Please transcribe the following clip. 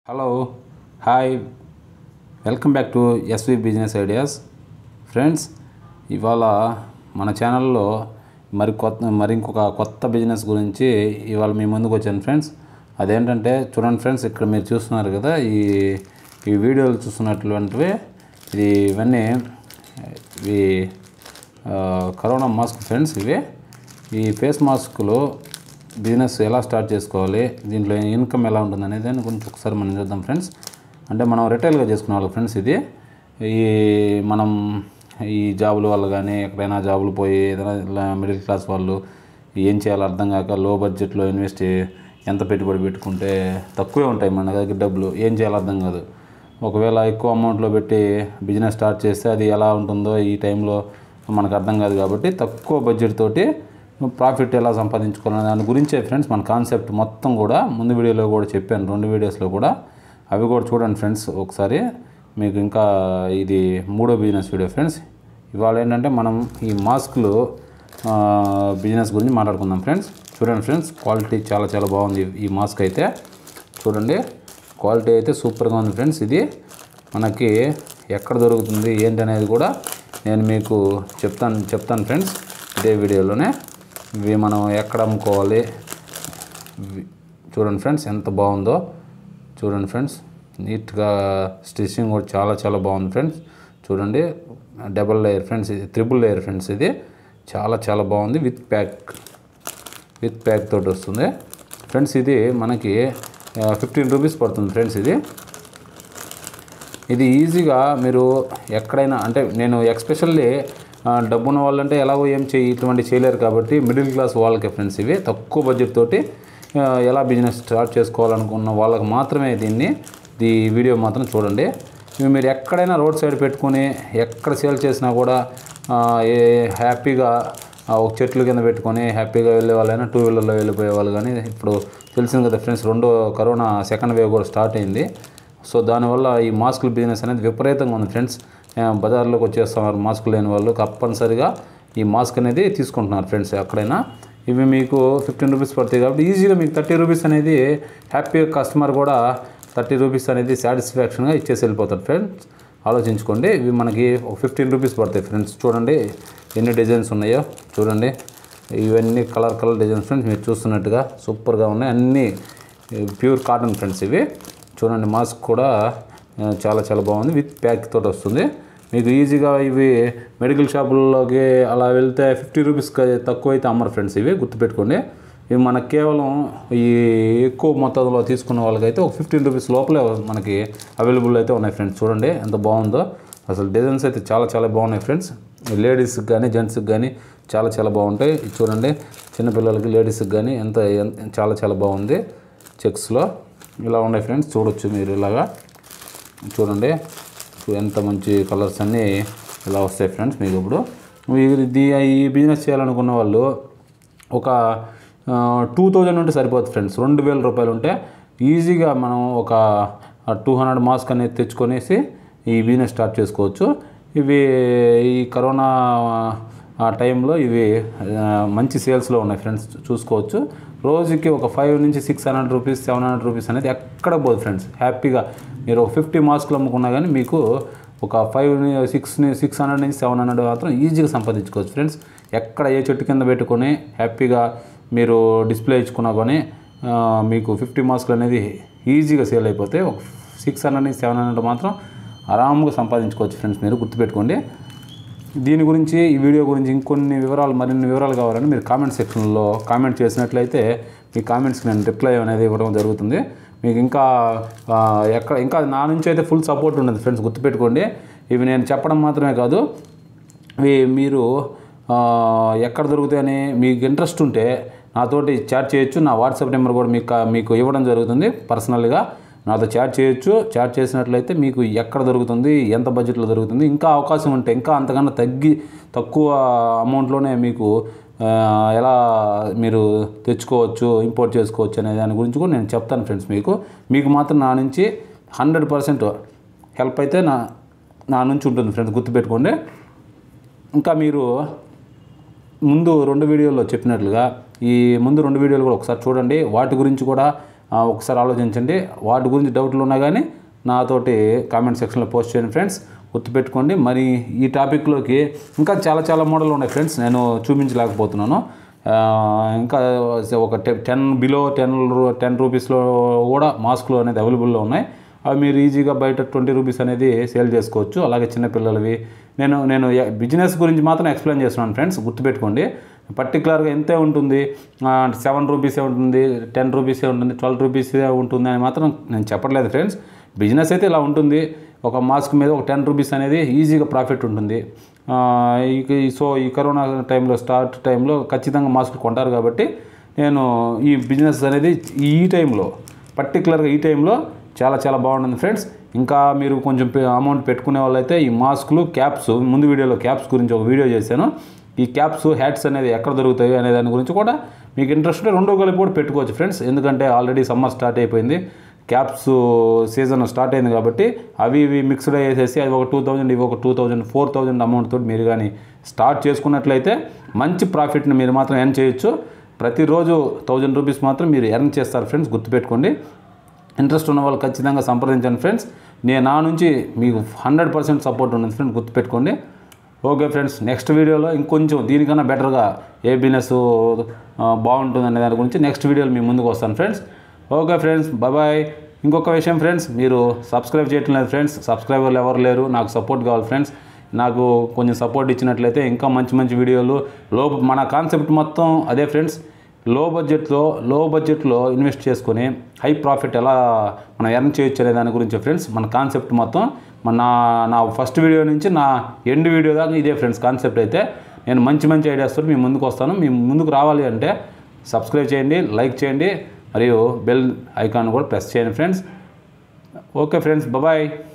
hello hi welcome back to SV business ideas friends ఇవాళ మన ఛానల్లో మరి కొత్త మరి ఇంకొక కొత్త బిజినెస్ గురించి ఇవాళ మీ ముందుకు వచ్చాను ఫ్రెండ్స్ అదేంటంటే చూడండి ఫ్రెండ్స్ ఇక్కడ మీరు చూస్తున్నారు కదా ఈ ఈ వీడియోలు చూస్తున్నటువంటివి ఇది ఇవన్నీ ఇవి ఆ, కరోనా మాస్క్ ఫ్రెండ్స్ ఇవి ఈ ఫేస్ మాస్కులు బిజినెస్ ఎలా స్టార్ట్ చేసుకోవాలి దీంట్లో ఇన్కమ్ ఎలా ఉంటుంది అనేది దాని గురించి ఒకసారి మనం చూద్దాం ఫ్రెండ్స్ అంటే మనం రిటైల్గా చేసుకునే వాళ్ళం ఫ్రెండ్స్ ఇది ఈ మనం ఈ జాబుల వల్ల కానీ ఎక్కడైనా జాబులు పోయి ఏదైనా ఇలా మిడిల్ క్లాస్ వాళ్ళు ఏం చేయాలో అర్థం కాక లో బడ్జెట్లో ఇన్వెస్ట్ ఎంత పెట్టుబడి పెట్టుకుంటే తక్కువే ఉంటాయి మన దగ్గర డబ్బులు ఏం చేయాలో అర్థం కాదు ఒకవేళ ఎక్కువ అమౌంట్లో పెట్టి బిజినెస్ స్టార్ట్ చేస్తే అది ఎలా ఉంటుందో ఈ టైంలో మనకు అర్థం కాదు కాబట్టి తక్కువ బడ్జెట్ తోటి ప్రాఫిట్ ఎలా సంపాదించుకోవాలనే దాని గురించే ఫ్రెండ్స్ మన కాన్సెప్ట్ మొత్తం కూడా ముందు వీడియోలో కూడా చెప్పాను రెండు వీడియోస్లో కూడా అవి కూడా చూడండి ఫ్రెండ్స్ ఒకసారి మీకు ఇంకా ఇది మూడో బిజినెస్ వీడియో ఫ్రెండ్స్ ఇవాళ ఏంటంటే మనం ఈ మాస్క్లు ఆ, బిజినెస్ గురించి మాట్లాడుకుందాం ఫ్రెండ్స్ చూడండి ఫ్రెండ్స్ క్వాలిటీ చాలా చాలా బాగుంది ఈ మాస్క్ అయితే చూడండి క్వాలిటీ అయితే సూపర్గా ఉంది ఫ్రెండ్స్ ఇది మనకి ఎక్కడ దొరుకుతుంది ఏంటి అనేది కూడా నేను మీకు చెప్తాను చెప్తాను ఫ్రెండ్స్ ఇదే వీడియోలోనే ఇవి మనం ఎక్కడ అమ్ముకోవాలి ఇవి చూడండి ఫ్రెండ్స్ ఎంత బాగుందో చూడండి ఫ్రెండ్స్ నీట్గా స్టిచ్చింగ్ కూడా చాలా చాలా బాగుంది ఫ్రెండ్స్ చూడండి డబల్ లేయర్ ఫ్రెండ్స్ ఇది త్రిబుల్ లేయర్ ఫ్రెండ్స్ ఇది చాలా చాలా బాగుంది విత్ ప్యాక్ విత్ ప్యాక్ తోటి వస్తుంది ఫ్రెండ్స్ ఇది మనకి ఫిఫ్టీన్ రూపీస్ పడుతుంది ఫ్రెండ్స్ ఇది ఇది ఈజీగా మీరు ఎక్కడైనా అంటే నేను ఎక్స్పెషల్లీ డబ్బున్న వాళ్ళంటే ఎలాగో ఏం చేయి ఇటువంటి చేయలేరు కాబట్టి మిడిల్ క్లాస్ వాళ్ళకే ఫ్రెండ్స్ ఇవి తక్కువ బడ్జెట్ తోటి ఆ, ఎలా బిజినెస్ స్టార్ట్ చేసుకోవాలనుకున్న వాళ్ళకి మాత్రమే దీన్ని ఈ వీడియో మాత్రం చూడండి ఇవి మీరు ఎక్కడైనా రోడ్ సైడ్ పెట్టుకుని ఎక్కడ సేల్ చేసినా కూడా ఆ, ఏ హ్యాపీగా ఆ, ఒక చెట్ల కింద పెట్టుకొని హ్యాపీగా వెళ్ళే వాళ్ళైనా టూ వీలర్లో వెళ్ళిపోయే వాళ్ళు కానీ ఇప్పుడు తెలిసింది కదా ఫ్రెండ్స్ రెండో కరోనా సెకండ్ వేవ్ కూడా స్టార్ట్ అయింది సో దానివల్ల ఈ మాస్కుల బిజినెస్ అనేది విపరీతంగా ఉంది ఫ్రెండ్స్ ఆ, బజార్లోకి వచ్చేస్తున్నారు మాస్క్ లేని వాళ్ళు తప్పనిసరిగా ఈ మాస్క్ అనేది తీసుకుంటున్నారు ఫ్రెండ్స్ ఎక్కడైనా ఇవి మీకు ఫిఫ్టీన్ రూపీస్ పడతాయి కాబట్టి ఈజీగా మీకు థర్టీ రూపీస్ అనేది హ్యాపీగా కస్టమర్ కూడా థర్టీ రూపీస్ అనేది సాటిస్ఫాక్షన్గా ఇచ్చేసి వెళ్ళిపోతారు ఫ్రెండ్స్ ఆలోచించుకోండి ఇవి మనకి ఒక ఫిఫ్టీన్ రూపీస్ పడతాయి ఫ్రెండ్స్ చూడండి ఎన్ని డిజైన్స్ ఉన్నాయో చూడండి ఇవన్నీ కలర్ కలర్ డిజైన్స్ ఫ్రెండ్స్ మీరు చూస్తున్నట్టుగా సూపర్గా ఉన్నాయి అన్నీ ప్యూర్ కాటన్ ఫ్రెండ్స్ ఇవి చూడండి మాస్క్ కూడా ఆ, చాలా చాలా బాగుంది విత్ ప్యాక్ తోటి వస్తుంది మీకు ఈజీగా ఇవి మెడికల్ షాపుల్లోకి అలా వెళ్తే ఫిఫ్టీ రూపీస్ తక్కువ అయితే అమ్మరు ఫ్రెండ్స్ ఇవి గుర్తుపెట్టుకోండి ఇవి మనకు కేవలం ఈ ఎక్కువ మొత్తంలో తీసుకున్న వాళ్ళకైతే ఒక ఫిఫ్టీన్ రూపీస్ లోపలే మనకి అవైలబుల్ అయితే ఉన్నాయి ఫ్రెండ్స్ చూడండి ఎంత బాగుందో అసలు డిజైన్స్ అయితే చాలా చాలా బాగున్నాయి ఫ్రెండ్స్ లేడీస్కి కానీ జెంట్స్కి కానీ చాలా చాలా బాగుంటాయి ఇది చూడండి చిన్నపిల్లలకి లేడీస్కి కానీ ఎంత ఎంత- చాలా చాలా బాగుంది చెక్స్లో ఇలా ఉన్నాయి ఫ్రెండ్స్ చూడొచ్చు మీరు ఇలాగా చూడండి చూ- ఎంత మంచి కలర్స్ అన్నీ ఇలా వస్తాయి ఫ్రెండ్స్ మీకు ఇప్పుడు ఇది ఈ బిజినెస్ చేయాలనుకున్న వాళ్ళు ఒక టూ థౌజండ్ ఉంటే సరిపోతుంది ఫ్రెండ్స్ రెండు వేల రూపాయలు ఉంటే ఈజీగా మనం ఒక టూ హండ్రెడ్ మాస్క్ అనేది తెచ్చుకొనేసి ఈ బిజినెస్ స్టార్ట్ చేసుకోవచ్చు ఇవి ఈ కరోనా ఆ టైంలో ఇవి ఆ, మంచి సేల్స్లో ఉన్నాయి ఫ్రెండ్స్ చూసుకోవచ్చు రోజుకి ఒక ఫైవ్ నుంచి six hundred rupees seven hundred rupees అనేది ఎక్కడ పోదు ఫ్రెండ్స్ హ్యాపీగా మీరు ఒక ఫిఫ్టీ మాస్కులు అమ్ముకున్నా కానీ మీకు ఒక ఫైవ్ సిక్స్ సిక్స్ హండ్రెడ్ నుంచి సెవెన్ హండ్రెడ్ మాత్రం ఈజీగా సంపాదించుకోవచ్చు ఫ్రెండ్స్ ఎక్కడ ఏ చెట్టు కింద పెట్టుకొని హ్యాపీగా మీరు డిస్ప్లే ఇచ్చుకున్నా కానీ ఆ, మీకు ఫిఫ్టీ మాస్కులు అనేది ఈజీగా సేల్ అయిపోతాయి ఒక సిక్స్ హండ్రెడ్ నుంచి సెవెన్ హండ్రెడ్ మాత్రం ఆరాముగా సంపాదించుకోవచ్చు ఫ్రెండ్స్ మీరు గుర్తుపెట్టుకోండి దీని గురించి ఈ వీడియో గురించి ఇంకొన్ని వివరాలు మరిన్ని వివరాలు కావాలని మీరు కామెంట్ సెక్షన్లో కామెంట్ చేసినట్లయితే మీ కామెంట్స్కి నేను రిప్లై అనేది ఇవ్వడం జరుగుతుంది మీకు ఇంకా ఆ, ఎక్కడ ఇంకా నా నుంచి అయితే ఫుల్ సపోర్ట్ ఉండదు ఫ్రెండ్స్ గుర్తుపెట్టుకోండి ఇవి నేను చెప్పడం మాత్రమే కాదు ఇవి మీరు ఆ, ఎక్కడ దొరుకుతాయని మీకు ఇంట్రెస్ట్ ఉంటే నాతోటి చాట్ చేయొచ్చు నా వాట్సాప్ నెంబర్ కూడా మీకు మీకు ఇవ్వడం జరుగుతుంది పర్సనల్గా నాతో చాట్ చేయొచ్చు చాట్ చేసినట్లయితే మీకు ఎక్కడ దొరుకుతుంది ఎంత బడ్జెట్లో దొరుకుతుంది ఇంకా అవకాశం ఉంటే ఇంకా అంతకన్నా తగ్గి తక్కువ అమౌంట్లోనే మీకు ఆ, ఎలా మీరు తెచ్చుకోవచ్చు ఇంపోర్ట్ చేసుకోవచ్చు అనే దాని గురించి కూడా నేను చెప్తాను ఫ్రెండ్స్ మీకు మీకు మాత్రం నా నుంచి హండ్రెడ్ పర్సెంట్ హెల్ప్ అయితే నా నా నుంచి ఉంటుంది ఫ్రెండ్స్ గుర్తుపెట్టుకోండి ఇంకా మీరు ముందు రెండు వీడియోల్లో చెప్పినట్లుగా ఈ ముందు రెండు వీడియోలు కూడా ఒకసారి చూడండి వాటి గురించి కూడా ఆ, ఆ, ఒకసారి ఆలోచించండి వాటి గురించి డౌట్లు ఉన్నా కానీ నాతోటి కామెంట్ సెక్షన్లో పోస్ట్ చేయండి ఫ్రెండ్స్ గుర్తుపెట్టుకోండి మరి ఈ టాపిక్లోకి ఇంకా చాలా చాలా మోడల్ ఉన్నాయి ఫ్రెండ్స్ నేను చూపించలేకపోతున్నాను ఆ, ఇంకా ఒక టెన్ బిలో టెన్ టెన్ రూపీస్లో కూడా మాస్క్లు అనేది అవైలబుల్లో ఉన్నాయి అవి మీరు ఈజీగా బయట ట్వంటీ రూపీస్ అనేది సేల్ చేసుకోవచ్చు అలాగే చిన్నపిల్లలవి నేను నేను బిజినెస్ గురించి మాత్రం ఎక్స్ప్లెయిన్ చేస్తున్నాను ఫ్రెండ్స్ గుర్తుపెట్టుకోండి పర్టికులర్గా ఎంతే ఉంటుంది సెవెన్ రూపీసే ఉంటుంది టెన్ రూపీసే ఉంటుంది ట్వెల్వ్ రూపీసే ఉంటుంది అని మాత్రం నేను చెప్పట్లేదు ఫ్రెండ్స్ బిజినెస్ అయితే ఇలా ఉంటుంది ఒక మాస్క్ మీద ఒక టెన్ రూపీస్ అనేది ఈజీగా ప్రాఫిట్ ఉంటుంది ఆ, ఇక ఈ- సో ఈ కరోనా టైంలో స్టార్ట్ టైంలో ఖచ్చితంగా మాస్క్ కొంటారు కాబట్టి నేను ఈ బిజినెస్ అనేది ఈ టైంలో పర్టికులర్గా ఈ టైంలో చాలా చాలా బాగుంటుంది ఫ్రెండ్స్ ఇంకా మీరు కొంచెం అమౌంట్ పెట్టుకునే వాళ్ళైతే ఈ మాస్కులు క్యాప్స్ ముందు వీడియోలో క్యాప్స్ గురించి ఒక వీడియో చేశాను ఈ క్యాప్స్ హ్యాట్స్ అనేది ఎక్కడ దొరుకుతాయి అనే దాని గురించి కూడా మీకు ఇంట్రెస్ట్ ఉంటే రెండో కలిపి కూడా పెట్టుకోవచ్చు ఫ్రెండ్స్ ఎందుకంటే ఆల్రెడీ సమ్మర్ స్టార్ట్ అయిపోయింది క్యాప్స్ సీజన్ స్టార్ట్ అయింది కాబట్టి అవి ఇవి మిక్స్డ్ అయ్యేసేసి అవి ఒక టూ థౌజండ్ ఇవి ఒక two thousand four thousand amount తోటి మీరు కానీ స్టార్ట్ చేసుకున్నట్లయితే మంచి ప్రాఫిట్ని మీరు మాత్రం ఎర్న్ చేయొచ్చు ప్రతిరోజు థౌజండ్ రూపీస్ మాత్రం మీరు ఎర్న్ చేస్తారు ఫ్రెండ్స్ గుర్తుపెట్టుకోండి ఇంట్రెస్ట్ ఉన్న వాళ్ళు ఖచ్చితంగా సంప్రదించండి ఫ్రెండ్స్ నేను నా నుంచి మీకు హండ్రెడ్ పర్సెంట్ సపోర్ట్ ఉంటుంది ఫ్రెండ్స్ గుర్తుపెట్టుకోండి ఓకే ఫ్రెండ్స్ నెక్స్ట్ వీడియోలో ఇంకొంచెం దీనికన్నా బెటర్గా ఏ బిజినెస్ బాగుంటుంది అనే దాని గురించి నెక్స్ట్ వీడియోలో మీ ముందుకు వస్తాను ఫ్రెండ్స్ ఓకే ఫ్రెండ్స్ బాయ్ ఇంకొక విషయం ఫ్రెండ్స్ మీరు సబ్స్క్రైబ్ చేయటం లేదు ఫ్రెండ్స్ సబ్స్క్రైబర్లు ఎవరు లేరు నాకు సపోర్ట్ కావాలి ఫ్రెండ్స్ నాకు కొంచెం సపోర్ట్ ఇచ్చినట్లయితే ఇంకా మంచి మంచి వీడియోలు లో మన కాన్సెప్ట్ మొత్తం అదే ఫ్రెండ్స్ లో బడ్జెట్లో లో బడ్జెట్లో ఇన్వెస్ట్ చేసుకొని హై ప్రాఫిట్ ఎలా మనం ఎర్న్ చేయొచ్చు అనే దాని గురించి ఫ్రెండ్స్ మన కాన్సెప్ట్ మొత్తం మన నా- నా ఫస్ట్ వీడియో నుంచి నా ఎండ్ వీడియో దాకా ఇదే ఫ్రెండ్స్ కాన్సెప్ట్ అయితే నేను మంచి మంచి ఐడియాస్ తోటి మీ ముందుకు వస్తాను మీ ముందుకు రావాలి అంటే సబ్స్క్రైబ్ చేయండి లైక్ చేయండి మరియు బెల్ ఐకాన్ కూడా ప్రెస్ చేయండి ఫ్రెండ్స్ ఓకే ఫ్రెండ్స్ బాయ్